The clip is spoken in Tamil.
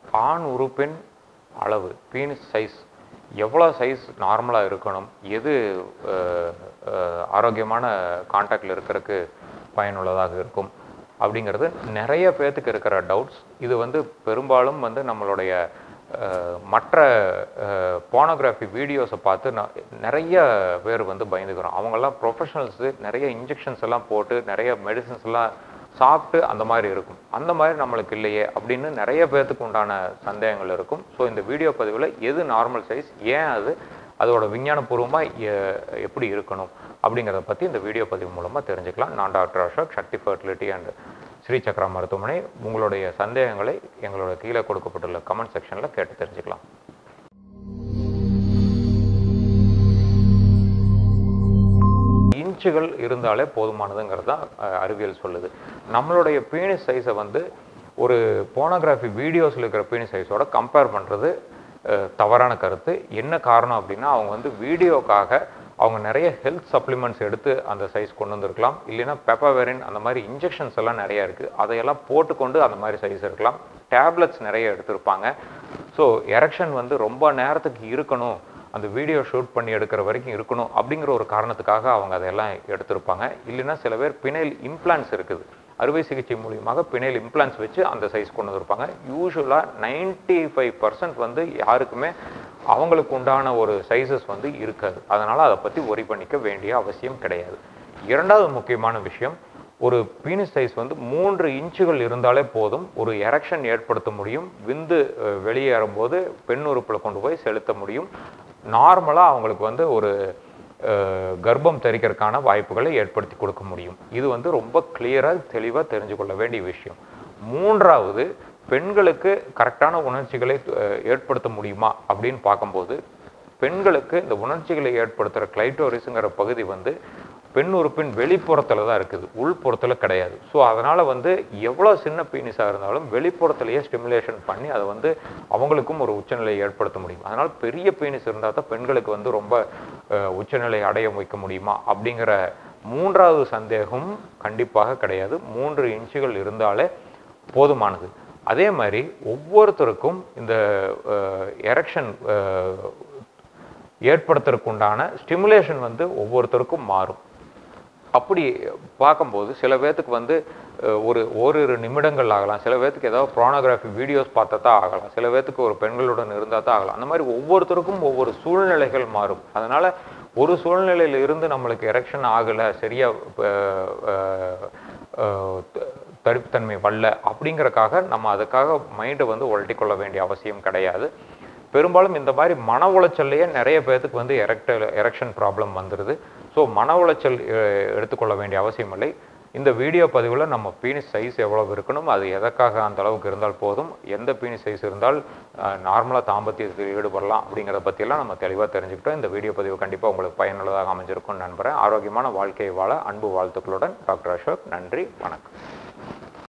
ஆண் உறுப்பின் அளவு பீனிஸ் சைஸ் எவ்வளோ சைஸ் நார்மலாக இருக்கணும் எது அஹ், அஹ், ஆரோக்கியமான காண்டாக்டில் இருக்கிறதுக்கு பயனுள்ளதாக இருக்கும் அப்படிங்கிறது நிறைய பேர்த்துக்கு இருக்கிற டவுட்ஸ் இது வந்து பெரும்பாலும் வந்து நம்மளுடைய அஹ், மற்ற போனோகிராஃபி வீடியோஸை பார்த்து நான் நிறைய பேர் வந்து பயந்துக்கிறோம் அவங்கெல்லாம் ப்ரொஃபஷனல்ஸு நிறைய இன்ஜெக்ஷன்ஸ் எல்லாம் போட்டு நிறைய மெடிசின்ஸ் எல்லாம் சாப்பிட்டு அந்த மாதிரி இருக்கும் அந்த மாதிரி நம்மளுக்கு இல்லையே அப்படின்னு நிறைய பேர்த்துக்கு உண்டான சந்தேகங்கள் இருக்கும் ஸோ இந்த வீடியோ பதிவில் எது நார்மல் சைஸ் ஏன் அது அதோட விஞ்ஞானபூர்வமாக எப்படி இருக்கணும் அப்படிங்கிறத பற்றி இந்த வீடியோ பதிவு மூலமாக தெரிஞ்சுக்கலாம் நான் doctor Ashok Sakthi fertility and Sri Chakra மருத்துவமனை உங்களுடைய சந்தேகங்களை எங்களோட கீழே கொடுக்கப்பட்டுள்ள கமெண்ட் செக்ஷனில் கேட்டு தெரிஞ்சுக்கலாம் இன்ச்சுகள் இருந்தாலே போதுமானதுங்கிறது தான் அஹ், அறிவியல் சொல்லுது நம்மளுடைய பீனிஸ் சைஸை வந்து ஒரு போனோகிராஃபி வீடியோஸில் இருக்கிற பீனிஸ் சைஸோட கம்பேர் பண்ணுறது தவறான கருத்து என்ன காரணம் அப்படின்னா அவங்க வந்து வீடியோக்காக அவங்க நிறைய ஹெல்த் சப்ளிமெண்ட்ஸ் எடுத்து அந்த சைஸ் கொண்டு வந்திருக்கலாம் இல்லைன்னா பெப்பவெரின் அந்த மாதிரி இன்ஜெக்ஷன்ஸ் எல்லாம் நிறைய இருக்குது அதையெல்லாம் போட்டுக்கொண்டு அந்த மாதிரி சைஸ் இருக்கலாம் டேப்லெட்ஸ் நிறைய எடுத்திருப்பாங்க ஸோ எரெக்ஷன் வந்து ரொம்ப நேரத்துக்கு இருக்கணும் அந்த வீடியோ ஷூட் பண்ணி எடுக்கிற வரைக்கும் இருக்கணும் அப்படிங்கிற ஒரு காரணத்துக்காக அவங்க அதெல்லாம் எடுத்திருப்பாங்க இல்லைன்னா சில பேர் பிணைல் இம்ப்ளான்ஸ் இருக்குது அறுவை சிகிச்சை மூலியமாக பிணைல் இம்ப்ளான்ஸ் வச்சு அந்த சைஸ் கொண்டு வந்திருப்பாங்க யூஸ்வலாக நைன்டி ஃபைவ் பர்சன்ட் வந்து யாருக்குமே அவங்களுக்கு உண்டான ஒரு சைஸஸ் வந்து இருக்காது அதனால் அதை பற்றி ஒரி பண்ணிக்க வேண்டிய அவசியம் கிடையாது இரண்டாவது முக்கியமான விஷயம் ஒரு பீனிஸ் சைஸ் வந்து மூன்று இன்ச்சுகள் இருந்தாலே போதும் ஒரு எரெக்ஷன் ஏற்படுத்த முடியும் விந்து அஹ், வெளியேறும்போது பெண் உறுப்பில் கொண்டு போய் செலுத்த முடியும் நார்மலாக அவங்களுக்கு வந்து ஒரு அஹ், கர்ப்பம் தரிக்கிறதுக்கான வாய்ப்புகளை ஏற்படுத்தி கொடுக்க முடியும் இது வந்து ரொம்ப கிளியராக தெளிவாக தெரிஞ்சு கொள்ள வேண்டிய விஷயம் மூன்றாவது பெண்களுக்கு கரெக்டான உணர்ச்சிகளை அஹ், ஏற்படுத்த முடியுமா அப்படின்னு பார்க்கும்போது பெண்களுக்கு இந்த உணர்ச்சிகளை ஏற்படுத்துகிற கிளைட்டோரிஸுங்கிற பகுதி வந்து பெண் உறுப்பின் வெளிப்புறத்தில் தான் இருக்குது உள்புறத்தில் கிடையாது ஸோ அதனால் வந்து எவ்வளோ சின்ன பீனிஸாக இருந்தாலும் வெளிப்புறத்திலேயே ஸ்டிமுலேஷன் பண்ணி அதை வந்து அவங்களுக்கும் ஒரு உச்சநிலையை ஏற்படுத்த முடியும் அதனால் பெரிய பீனிஸ் இருந்தால் தான் பெண்களுக்கு வந்து ரொம்ப அஹ், உச்சநிலை அடைய வைக்க முடியுமா அப்படிங்கிற மூன்றாவது சந்தேகம் கண்டிப்பாக கிடையாது மூன்று இன்ச்சுகள் இருந்தாலே போதுமானது அதே மாதிரி ஒவ்வொருத்தருக்கும் இந்த எரெக்ஷன் ஏற்படுத்துறதுக்குண்டான ஸ்டிமுலேஷன் வந்து ஒவ்வொருத்தருக்கும் மாறும் அப்படி பார்க்கும்போது சில பேர்த்துக்கு வந்து அஹ், ஒரு ஓரிரு நிமிடங்கள் ஆகலாம் சில பேர்த்துக்கு ஏதாவது ப்ரோனோகிராஃபி வீடியோஸ் பார்த்தா தான் ஆகலாம் சில பேர்த்துக்கு ஒரு பெண்களுடன் இருந்தால் தான் ஆகலாம் அந்த மாதிரி ஒவ்வொருத்தருக்கும் ஒவ்வொரு சூழ்நிலைகள் மாறும் அதனால் ஒரு சூழ்நிலையில் இருந்து நம்மளுக்கு எரெக்ஷன் ஆகலை சரியா அஹ், அஹ், அஹ், த- தரிப்புத்தன்மை வரல அப்படிங்கறக்காக நம்ம அதுக்காக மைண்டை வந்து உழட்டி கொள்ள வேண்டிய அவசியம் கிடையாது பெரும்பாலும் இந்த மாதிரி மன உளைச்சல்லையே நிறைய பேர்த்துக்கு வந்து எரெக்ட எரெக்ஷன் ப்ராப்ளம் வந்துடுது ஸோ மன உளைச்சல் அஹ், எடுத்துக்கொள்ள வேண்டிய அவசியம் இல்லை இந்த வீடியோ பதிவில் நம்ம பீனிஸ் சைஸ் எவ்வளவு இருக்கணும் அது எதற்காக அந்த அளவுக்கு இருந்தால் போதும் எந்த பீனிஸ் சைஸ் இருந்தால் நார்மலாக தாம்பத்தியத்தில் ஈடுபடலாம் அப்படிங்கிறத பற்றியெல்லாம் நம்ம தெளிவாக தெரிஞ்சுக்கிட்டோம் இந்த வீடியோ பதிவு கண்டிப்பாக உங்களுக்கு பயனுள்ளதாக அமைஞ்சிருக்கும்னு நம்புகிறேன் ஆரோக்கியமான வாழ்க்கையை வாழ அன்பு வாழ்த்துக்களுடன் டாக்டர் அசோக் நன்றி வணக்கம்